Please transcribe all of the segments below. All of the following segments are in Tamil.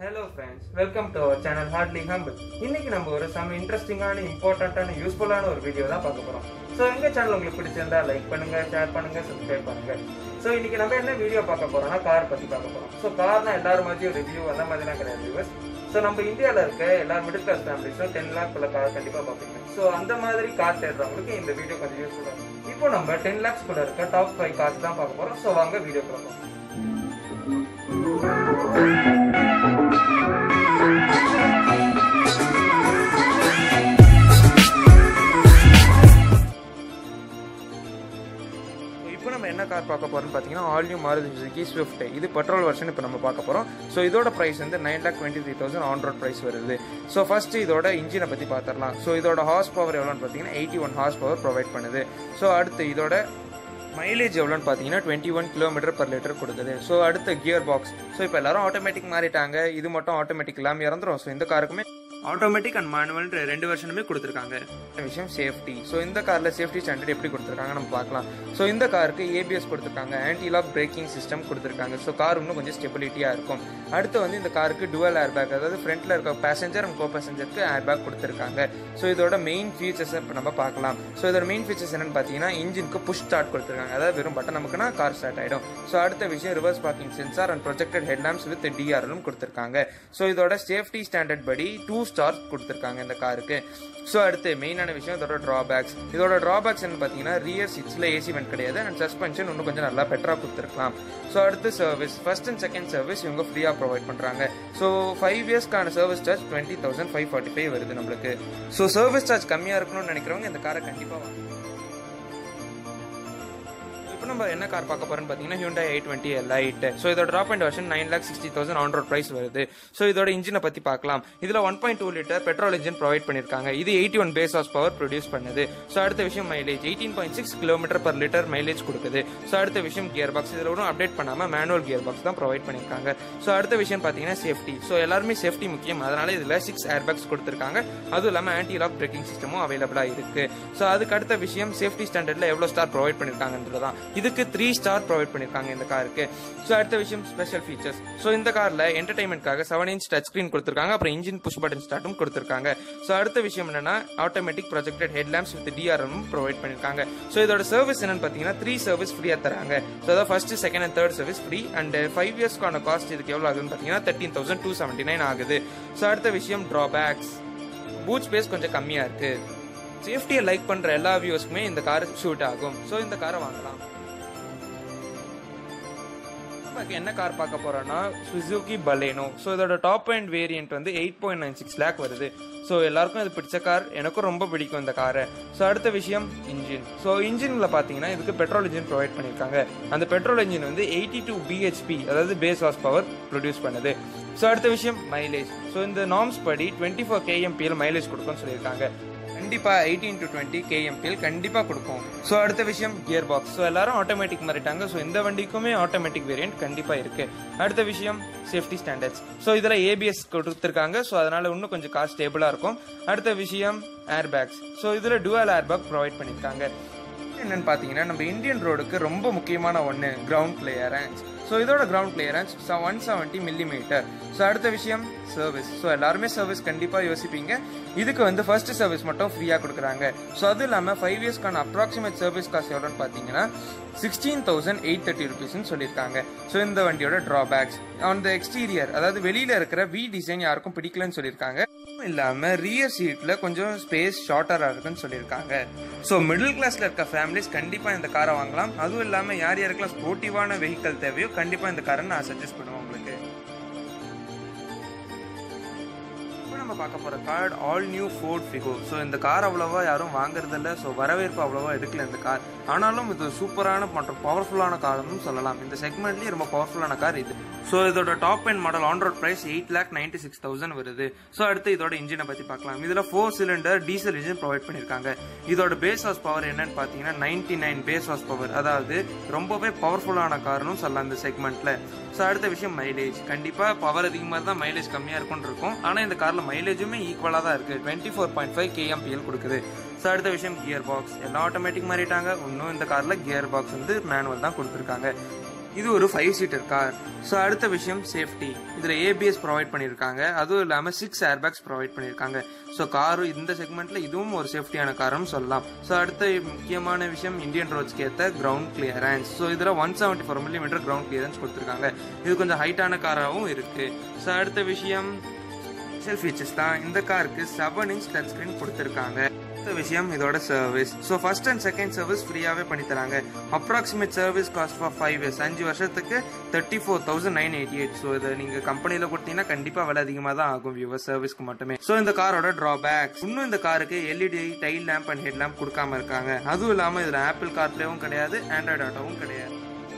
hello friends welcome to our channel hardly humble இன்னைக்கு நம்ம ஒரு சம் இன்ட்ரெஸ்டிங்கான இம்பார்ட்டண்ட்டான யூஸ்ஃபுல்லான ஒரு வீடியோ தான் பார்க்க போறோம் ஸோ எங்க சேனல் உங்களுக்கு பிடிச்சிருந்தா லைக் பண்ணுங்க ஷேர் பண்ணுங்க சப்ஸ்கிரைப் பண்ணுங்க ஸோ இன்னைக்கு நம்ம என்ன வீடியோ பார்க்க போறோம்னா கார் பத்தி பார்க்க போறோம் ஸோ கார்னா எல்லாரும் மாதிரியும் ரிவ்யூ அந்த மாதிரிலாம் கிடையாது வியூவர்ஸ் ஸோ நம்ம இந்தியாவில் இருக்க எல்லா மிடில் கிளாஸ் ஃபேமிலிஸும் டென் லேக் உள்ள கார் கண்டிப்பாக பார்ப்பீங்க ஸோ அந்த மாதிரி கார் தேடுறவங்களுக்கு இந்த வீடியோ கொஞ்சம் யூஸ்ஃபுல்லாக இப்போ நம்ம டென் லேக்ஸ் கூட இருக்க டாப் ஃபைவ் கார்ஸ் தான் பார்க்க போறோம் ஸோ வாங்க வீடியோ பார்ப்போம் இப்போ நம்ம என்ன கார் பார்க்க போறோம்னு பார்த்தீங்கன்னா all new Maruti Suzuki Swift இது பெட்ரோல் வெர்ஷன் இப்போ நம்ம பார்க்க போறோம் ஸோ இதோட பிரைஸ் வந்து nine lakh twenty three thousand on road price வருது ஸோ ஃபர்ஸ்ட் இதோட இன்ஜினை பற்றி பார்த்துடலாம் ஸோ இதோட ஹார்ஸ் பவர் எவ்வளோன்னு பார்த்தீங்கன்னா eighty one horse power provide பண்ணுது ஸோ அடுத்து இதோட மைலேஜ் எவ்வளோன்னு பார்த்தீங்கன்னா twenty one kilometre per litre கொடுக்குது ஸோ அடுத்த கியர் பாக்ஸ் ஸோ இப்போ எல்லாரும் ஆட்டோமேட்டிக் மாறிட்டாங்க இது மட்டும் ஆட்டோமேட்டிக் இல்லாமல் இறந்துரும் ஸோ இந்த காருக்குமே ஆட்டோமேட்டிக் அண்ட் மேனுவல் ரெண்டு வருஷனுமே கொடுத்துருக்காங்க இந்த விஷயம் சேஃப்டி ஸோ இந்த காரில் சேஃப்டி ஸ்டாண்டர்ட் எப்படி கொடுத்துருக்காங்க நம்ம பார்க்கலாம் ஸோ இந்த காருக்கு ஏபிஎஸ் கொடுத்துருக்காங்க ஆன்டி லாக் பிரேக்கிங் சிஸ்டம் கொடுத்துருக்காங்க ஸோ கார் இன்னும் கொஞ்சம் ஸ்டெபிலிட்டியாக இருக்கும் அடுத்து வந்து இந்த காருக்கு டுவல் ஏர் பேக் அதாவது ஃப்ரண்ட்டில் இருக்க பேசஞ்சர் அண்ட் கோ பேசஞ்சருக்கு ஏர் பேக் கொடுத்துருக்காங்க ஸோ இதோட மெயின் ஃபீச்சர்ஸ் இப்போ நம்ம பார்க்கலாம் ஸோ இதோட மெயின் ஃபீச்சர்ஸ் என்னன்னு பார்த்தீங்கன்னா இன்ஜினுக்கு புஷ் ஸ்டார்ட் கொடுத்துருக்காங்க அதாவது வெறும் பட்டன் நமக்குன்னா கார் ஸ்டார்ட் ஆகிடும் ஸோ அடுத்த விஷயம் reverse parking sensor and projected headlamps with டிஆர்எலும் கொடுத்துருக்காங்க ஸோ இதோட சேஃப்டி ஸ்டாண்டர்ட் படி டூ ஸ்டார்ஸ் கொடுத்துருக்காங்க இந்த காருக்கு ஸோ அடுத்து மெயினான விஷயம் இதோட ட்ராபேக்ஸ் இதோட ட்ராபேக்ஸ் என்ன பார்த்தீங்கன்னா ரியர் சீட்ஸில் ஏசி வெண்ட் கிடையாது அண்ட் சஸ்பென்ஷன் இன்னும் கொஞ்சம் நல்லா பெட்டராக கொடுத்துருக்கலாம் ஸோ அடுத்து service first and second service இவங்க ஃப்ரீயாக ப்ரொவைட் பண்ணுறாங்க ஸோ ஃபைவ் இயர்ஸ்க்கான service charge twenty thousand five forty five வருது நம்மளுக்கு ஸோ சர்வீஸ் சார்ஜ் கம்மியாக இருக்கணும்னு நினைக்கிறவங்க இந்த காரை கண்டிப்பாக வாங்க இப்போ நம்ம என்ன கார் பார்க்க போறோம்னு பார்த்தீங்கன்னா Hyundai eight twenty lite so இதோட top end version nine lakh sixty thousand on road price வருது ஸோ இதோட இன்ஜினை பற்றி பார்க்கலாம் இதில் one point two litre petrol engine provide பண்ணியிருக்காங்க இது eighty one base of power produce பண்ணுது ஸோ அடுத்த விஷயம் mileage eighteen point six kilometre per litre mileage கொடுக்குது ஸோ அடுத்த விஷயம் கியர் பாக்ஸ் இதில் ஒன்றும் அப்டேட் பண்ணாமல் மேனுவல் கியர் பாக்ஸ் தான் ப்ரொவைட் பண்ணியிருக்காங்க ஸோ அடுத்த விஷயம் பார்த்தீங்கன்னா சேஃப்டி ஸோ எல்லாருமே சேஃப்டி முக்கியம் அதனால இதில் சிக்ஸ் ஏர் பேக்ஸ் கொடுத்துருக்காங்க அதுவும் இல்லாமல் ஆன்டி லாக் பிரேக்கிங் சிஸ்டமும் அவைலபிளாக இருக்கு ஸோ அதுக்கு அடுத்த விஷயம் சேஃப்டி ஸ்டாண்டர்டில் எவ்வளோ ஸ்டார் ப்ரொவைட் பண்ணியிருக்காங்கன்றதான் இதுக்கு த்ரீ ஸ்டார் ப்ரொவைட் பண்ணியிருக்காங்க இந்த காருக்கு ஸோ அடுத்த விஷயம் ஸ்பெஷல் ஃபீச்சர்ஸ் ஸோ இந்த காரில் என்டர்டைன்மெண்ட்காக செவன் இன்ச் டச் ஸ்க்ரீன் கொடுத்துருக்காங்க அப்புறம் இன்ஜின் புஷ் பட்டன் ஸ்டார்ட்டும் கொடுத்துருக்காங்க ஸோ அடுத்த விஷயம் என்னன்னா automatic projected headlamps with DRM provide பண்ணியிருக்காங்க ஸோ இதோட சர்வீஸ் என்னன்னு பார்த்தீங்கன்னா த்ரீ சர்வீஸ் ஃப்ரீயாக தராங்க ஸோ அதாவது first second and third service free and five இயர்ஸ்க்கான காஸ்ட் இதுக்கு எவ்வளோ ஆகுதுன்னு பார்த்தீங்கன்னா thirteen thousand two seventy nine ஆகுது ஸோ அடுத்த விஷயம் ட்ராபேக்ஸ் பூட் ஸ்பேஸ் கொஞ்சம் கம்மியாக இருக்கு சேஃப்டியை லைக் பண்ணுற எல்லா வியூஸ்க்குமே இந்த கார் ஷூட் ஆகும் ஸோ இந்த காரை வாங்கலாம் நமக்கு என்ன கார் பார்க்க போறோம்னா சுசுகி பலேனோ ஸோ இதோட டாப் அண்ட் வேரியன்ட் வந்து eight point nine six lakh வருது ஸோ எல்லாருக்கும் இது பிடிச்ச கார் எனக்கும் ரொம்ப பிடிக்கும் இந்த காரை ஸோ அடுத்த விஷயம் இன்ஜின் ஸோ இன்ஜினில் பார்த்தீங்கன்னா இதுக்கு பெட்ரோல் இன்ஜின் ப்ரொவைட் பண்ணியிருக்காங்க அந்த பெட்ரோல் இன்ஜின் வந்து எயிட்டி டூ பிஹெச்பி அதாவது பேஸ் ஹார்ஸ் பவர் ப்ரொடியூஸ் பண்ணுது ஸோ அடுத்த விஷயம் மைலேஜ் ஸோ இந்த நார்ம்ஸ் படி டுவெண்ட்டி ஃபோர் கேஎம்பிஎல் மைலேஜ் கொடுக்கும்னு சொல்லியிருக்காங்க கண்டிப்பா எயிட்டீன் டு டுவெண்ட்டி கேஎம்பிஎல் கண்டிப்பா கொடுக்கும் ஸோ அடுத்த விஷயம் கியர் பாக்ஸ் ஸோ எல்லாரும் ஆட்டோமேட்டிக் மாறிட்டாங்க ஸோ இந்த வண்டிக்குமே ஆட்டோமேட்டிக் வேரியன்ட் கண்டிப்பா இருக்கு அடுத்த விஷயம் சேஃப்டி ஸ்டாண்டர்ட்ஸ் ஸோ இதில் ஏபிஎஸ் கொடுத்துருக்காங்க ஸோ அதனால இன்னும் கொஞ்சம் கார் ஸ்டேபிளாக இருக்கும் அடுத்த விஷயம் ஏர் பேக்ஸ் ஸோ இதில் டுவல் ஏர் பேக் ப்ரொவைட் பண்ணியிருக்காங்க என்னன்னு பார்த்தீங்கன்னா நம்ம இந்தியன் ரோடுக்கு ரொம்ப முக்கியமான ஒன்று கிரவுண்ட் கிளியரன்ஸ் ஸோ இதோட ground clearance one seventy millimetre so அடுத்த விஷயம் சர்வீஸ் ஸோ எல்லாருமே சர்வீஸ் கண்டிப்பாக யோசிப்பீங்க இதுக்கு வந்து ஃபர்ஸ்ட் சர்வீஸ் மட்டும் ஃப்ரீயாக கொடுக்குறாங்க ஸோ அது இல்லாமல் ஃபைவ் இயர்ஸ்க்கான அப்ராக்சிமேட் சர்வீஸ் காஸ்ட் எவ்வளோன்னு பார்த்தீங்கன்னா சிக்ஸ்டீன் தௌசண்ட் எயிட் தேர்ட்டி ருபீஸ்னு சொல்லியிருக்காங்க ஸோ இந்த வண்டியோட ட்ராபேக்ஸ் ஆன் த எக்ஸ்டீரியர் அதாவது வெளியில் இருக்கிற வி டிசைன் யாருக்கும் பிடிக்கலன்னு சொல்லியிருக்காங்க இல்லாமல் ரியர் சீட்டில் கொஞ்சம் ஸ்பேஸ் ஷார்ட்டராக இருக்குன்னு சொல்லியிருக்காங்க ஸோ மிடில் கிளாஸில் இருக்க ஃபேமிலிஸ் கண்டிப்பாக இந்த காரை வாங்கலாம் அதுவும் இல்லாமல் யார் யாருக்கெல்லாம் ஸ்போர்ட்டிவான வெஹிக்கல் தேவையோ கண்டிப்பாக இந்த காரை நான் சஜஸ்ட் பண்ணுவேன் உங்களுக்கு இப்போ நம்ம பார்க்க போகிற car all new Ford Figo so இந்த கார் அவ்வளோவா யாரும் வாங்குறதில்ல ஸோ வரவேற்பு அவ்வளோவா எடுக்கல இந்த கார் ஆனாலும் இது சூப்பரான மற்றும் பவர்ஃபுல்லான கார்னு சொல்லலாம் இந்த செக்மெண்ட்லேயே ரொம்ப பவர்ஃபுல்லான கார் இது ஸோ இதோட top end model on road price eight lakh ninety six thousand வருது ஸோ அடுத்து இதோட இன்ஜினை பற்றி பார்க்கலாம் இதில் four cylinder diesel engine provide பண்ணியிருக்காங்க இதோட பேஸ் ஹார்ஸ் பவர் என்னன்னு பார்த்தீங்கன்னா ninety nine base horse power அதாவது ரொம்பவே பவர்ஃபுல்லான கார்னு சொல்லலாம் இந்த செக்மெண்ட்ல ஸோ அடுத்த விஷயம் மைலேஜ் கண்டிப்பாக பவர் அதிகமாக தான் மைலேஜ் கம்மியாக இருக்கும்னு இருக்கும் ஆனால் இந்த காரில் மைலேஜுமே ஈக்குவலாக தான் இருக்குது twenty four point five KMPL கொடுக்குது ஸோ அடுத்த விஷயம் கியர் பாக்ஸ் எல்லாம் ஆட்டோமேட்டிக் மாறிட்டாங்க இன்னும் இந்த காரில் கியர் பாக்ஸ் வந்து மேனுவல் தான் கொடுத்துருக்காங்க இது ஒரு ஃபைவ் சீட்டர் கார் ஸோ அடுத்த விஷயம் சேஃப்டி இதில் ஏபிஎஸ் ப்ரொவைட் பண்ணியிருக்காங்க அதுவும் இல்லாமல் சிக்ஸ் ஏர்பேக்ஸ் ப்ரொவைட் பண்ணியிருக்காங்க ஸோ காரு இந்த செக்மெண்ட்டில் இதுவும் ஒரு சேஃப்டியான காருன்னு சொல்லலாம் ஸோ அடுத்த முக்கியமான விஷயம் இந்தியன் ரோட்ஸ்க்கு ஏற்ற கிரவுண்ட் கிளியரன்ஸ் ஸோ இதில் one seventy four millimetre ground clearance கொடுத்துருக்காங்க இது கொஞ்சம் ஹைட்டான காராகவும் இருக்குது ஸோ அடுத்த விஷயம் ஸ்பெஷல் ஃபீச்சர்ஸ் தான் இந்த காருக்கு செவன் இன்ச் டச் ஸ்க்ரீன் கொடுத்துருக்காங்க அடுத்த விஷயம் இதோட service so first and second service ஃப்ரீயாகவே பண்ணி தராங்க approximate service cost for five years அஞ்சு வருஷத்துக்கு thirty four thousand nine eighty eight so இதை நீங்கள் கம்பெனியில் கொடுத்தீங்கன்னா கண்டிப்பாக விலை அதிகமாக தான் ஆகும் வியூவர் சர்வீஸ்க்கு மட்டுமே ஸோ இந்த காரோட ட்ராபேக்ஸ் இன்னும் இந்த காருக்கு LED tail lamp and head lamp கொடுக்காம இருக்காங்க அதுவும் இல்லாமல் இதில் ஆப்பிள் கார்ப்ளேவும் கிடையாது ஆண்ட்ராய்டு ஆட்டோவும் கிடையாது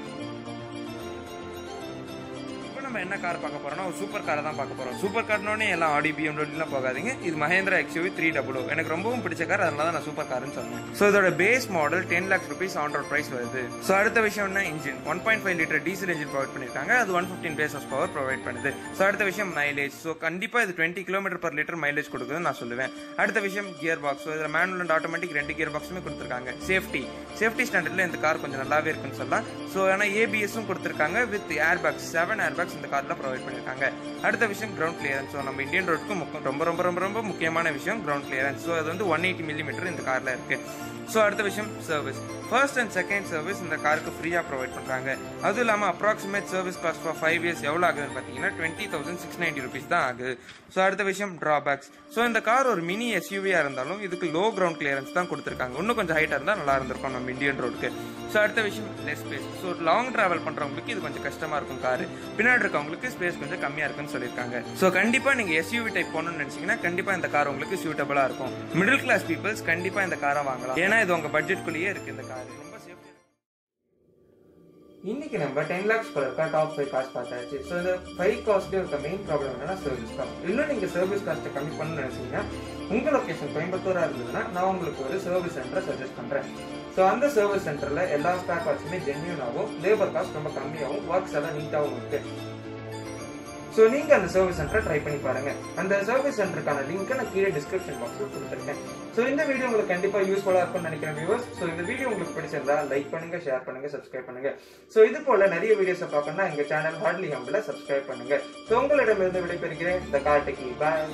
இப்போ நம்ம என்ன கார் பார்க்க போறோம்னா ஒரு சூப்பர் காரை தான் பார்க்க போறோம் சூப்பர் கார்னோடனே எல்லாம் ஆடி பிஎம்டபிள்யூலாம் போகாதீங்க இது மஹேந்திரா எக்ஸ்யூவி த்ரீ டபுள் எனக்கு ரொம்பவும் பிடிச்ச கார் அதனால தான் நான் சூப்பர் கார்னு சொன்னேன் ஸோ இதோட base model ten lakhs rupees on road price வருது ஸோ அடுத்த விஷயம்னா engine one point five litre diesel engine provide பண்ணிருக்காங்க அது one fifteen PS of power provide பண்ணுது ஸோ அடுத்த விஷயம் மைலேஜ் ஸோ கண்டிப்பாக இது twenty kilometre per litre mileage கொடுக்குதுன்னு நான் சொல்லுவேன் அடுத்த விஷயம் கியர் பாக்ஸ் ஸோ இதில் மேனுவல் அண்ட் ஆட்டோமேட்டிக் ரெண்டு கியர் பாக்ஸுமே கொடுத்துருக்காங்க சேஃப்டி சேஃப்டி ஸ்டாண்டர்டில் இந்த கார் கொஞ்சம் நல்லாவே இருக்குன்னு சொல்லலாம் ஸோ ஆனால் ஏபிஎஸும் கொடுத்துருக்காங்க with air bags seven air bags இந்த காரில் ப்ரொவைட் பண்ணியிருக்காங்க அடுத்த விஷயம் கிரவுண்ட் கிளியரன்ஸ் ஸோ நம்ம இந்தியன் ரோட்க்கு முக்கியம் ரொம்ப ரொம்ப ரொம்ப ரொம்ப முக்கியமான விஷயம் கிரவுண்ட் கிளியரன்ஸ் ஸோ அது வந்து ஒன் எயிட்டி மில்லிமீட்டர் இந்த காரில் இருக்கு ஸோ அடுத்த விஷயம் service first and second service இந்த காருக்கு ஃப்ரீயாக ப்ரொவைட் பண்ணுறாங்க அதுவும் இல்லாமல் approximate service cost for five years எவ்வளோ ஆகுதுன்னு பார்த்தீங்கன்னா twenty thousand six ninety rupees தான் ஆகுது ஸோ அடுத்த விஷயம் ட்ராபேக்ஸ் ஸோ இந்த கார் ஒரு மினி எஸ்யூவியாக இருந்தாலும் இதுக்கு லோ கிரவுண்ட் கிளியரன்ஸ் தான் கொடுத்துருக்காங்க இன்னும் கொஞ்சம் ஹைட்டாக இருந்தால் நல்லா இருந்திருக்கும் நம்ம இந்தியன் ரோடுக்கு ஸோ அடுத்த விஷயம் less space so long travel பண்ணுறவங்களுக்கு இது கொஞ்சம் கஷ்டமாக இருக்கும் கார் பின்னாடி இருக்கவங்களுக்கு ஸ்பேஸ் கொஞ்சம் கம்மியாக இருக்குன்னு சொல்லியிருக்காங்க ஸோ கண்டிப்பாக நீங்கள் எஸ்யூவி டைப் போகணும்னு நினச்சிங்கன்னா கண்டிப்பாக இந்த கார் உங்களுக்கு சூட்டபுளாக இருக்கும் மிடில் கிளாஸ் பீப்புள்ஸ் கண்டிப்பாக இந்த காரை வாங்கலாம் ஏன்னா இது உங்கள் பட்ஜெட்குள்ளேயே இருக்குது இந்த கார் ரொம்ப சேஃப்டி இன்னைக்கு நம்ம டென் லேக்ஸ் இருக்க டாப் ஃபைவ் காஸ்ட் பார்த்தாச்சு ஸோ இந்த ஃபைவ் காஸ்ட்லேயே இருக்க மெயின் ப்ராப்ளம் என்னன்னா சர்வீஸ் காஸ்ட் இன்னும் நீங்கள் சர்வீஸ் காஸ்ட்டை கம்மி பண்ணணும்னு நினைச்சீங்கன்னா உங்கள் லொக்கேஷன் கோயம்புத்தூராக இருந்ததுன்னா நான் உங்களுக்கு ஒரு சர்வீஸ் சென்டரை சஜஸ்ட் பண்ணுறேன் ஸோ அந்த சர்வீஸ் சென்டரில் எல்லா ஸ்பேர் பார்ட்ஸுமே ஜென்யூனாகவும் லேபர் காஸ்ட் ரொம்ப கம்மியாகவும் ஒர்க்ஸ் எல்லாம் நீட்டாகவும் இருக்கு ஸோ நீங்க அந்த சர்வீஸ் சென்டரை ட்ரை பண்ணி பாருங்க அந்த சர்வீஸ் சென்டருக்கான லிங்க் நான் கீழே டிஸ்கிரிப்ஷன் பாக்ஸில் கொடுத்துருக்கேன் ஸோ இந்த வீடியோ உங்களுக்கு கண்டிப்பா யூஸ்ஃபுல்லா இருக்கும்னு நினைக்கிறேன் வியூவர்ஸ் ஸோ இந்த வீடியோ உங்களுக்கு பிடிச்சிருந்தா லைக் பண்ணுங்க ஷேர் பண்ணுங்க சப்ஸ்கிரைப் பண்ணுங்க ஸோ இது போல நிறைய வீடியோஸை பார்க்கணும்னா எங்க சேனல் ஹார்ட்லி ஹம்பில் சப்ஸ்கிரைப் பண்ணுங்க ஸோ உங்களிடமிருந்து விடைபெறுகிறேன் இந்த கார்டிக்கு பாய்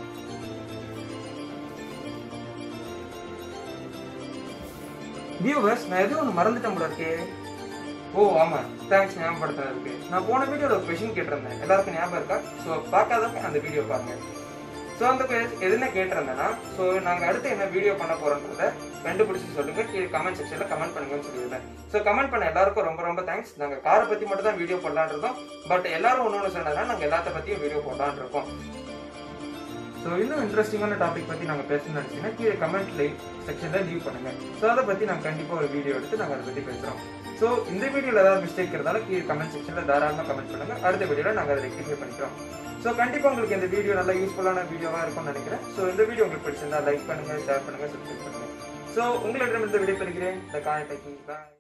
வியூவர்ஸ் நான் எதுவும் ஒன்று மறந்துட்டேன் போல இருக்கே ஓ ஆமா தேங்க்ஸ் ஞாபகப்படுத்துறதுக்கு நான் போன வீடியோல ஒரு கொஷின் கேட்டிருந்தேன் எல்லாருக்கும் ஞாபகம் இருக்கா ஸோ பார்க்காதவங்க அந்த வீடியோ பாருங்க ஸோ அந்த எதுனா கேட்டிருந்தேன்னா ஸோ நாங்கள் அடுத்து என்ன வீடியோ பண்ண போறோன்றத கண்டுபிடிச்சு சொல்லுங்க கீழே கமெண்ட் செக்ஷன்ல கமெண்ட் பண்ணுங்கன்னு சொல்லியிருந்தேன் ஸோ கமெண்ட் பண்ண எல்லாருக்கும் ரொம்ப ரொம்ப தேங்க்ஸ் நாங்கள் காரை பத்தி மட்டும் தான் வீடியோ போடலான் இருக்கோம் பட் எல்லாரும் ஒன்று ஒன்று சொன்னதுனா நாங்கள் எல்லாத்த பத்தியும் வீடியோ போடலான் இருக்கோம் ஸோ இன்னும் இன்ட்ரெஸ்டிங்கான டாபிக் பற்றி நாங்கள் பேசணும்னு நினச்சிங்கன்னா கீழே கமெண்ட் செக்ஷனில் லீவ் பண்ணுங்க ஸோ அதை பற்றி நாங்கள் கண்டிப்பாக ஒரு வீடியோ எடுத்து நாங்கள் அதை பற்றி பேசுகிறோம் ஸோ இந்த வீடியோவில் ஏதாவது மிஸ்டேக் இருந்தாலும் கீழே கமெண்ட் செக்ஷனில் தாராளமாக கமெண்ட் பண்ணுங்க அடுத்த வீடியோவில் நாங்கள் அதை ரெக்டிஃபை பண்ணிக்கிறோம் ஸோ கண்டிப்பாக உங்களுக்கு இந்த வீடியோ நல்லா யூஸ்ஃபுல்லான வீடியோவாக இருக்கும்னு நினைக்கிறேன் ஸோ இந்த வீடியோ உங்களுக்கு பிடிச்சிருந்தா லைக் பண்ணுங்க ஷேர் பண்ணுங்க சப்ஸ்கிரைப் பண்ணுங்க ஸோ உங்களிடமிருந்து விடைபெறுகிறேன் இந்த காய் பாய்